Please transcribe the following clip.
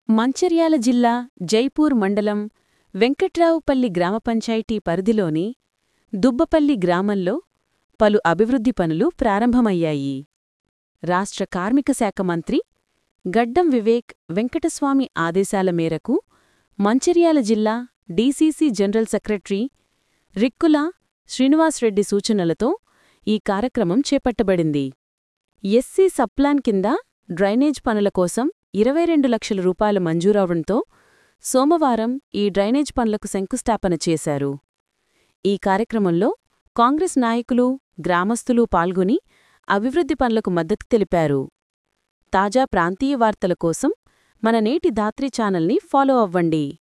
మంచిర్యాల జిల్లా జైపూర్ మండలం వెంకట్రావుపల్లి గ్రామ పంచాయతీ పరిధిలోని దుబ్బపల్లి గ్రామంలో పలు అభివృద్ధి పనులు ప్రారంభమయ్యాయి రాష్ట్ర కార్మిక శాఖ మంత్రి గడ్డం వివేక్ వెంకటస్వామి ఆదేశాల మేరకు మంచిర్యాల జిల్లా DCC general secretary Rikkula Srinivas Reddy సూచనలతో ఈ కార్యక్రమం చేపట్టబడింది ఎస్సీ సప్లాన్ కింద డ్రైనేజ్ పనుల కోసం ఇరవై రెండు లక్షల రూపాయల మంజూరవడంతో సోమవారం ఈ డ్రైనేజ్ పనులకు శంకుస్థాపన చేశారు ఈ కార్యక్రమంలో కాంగ్రెస్ నాయకులు గ్రామస్తులు పాల్గొని అభివృద్ధి పనులకు మద్దతు తెలిపారు తాజా ప్రాంతీయ వార్తల కోసం మన నేటి ధాత్రి ఛానల్ని ఫాలో అవ్వండి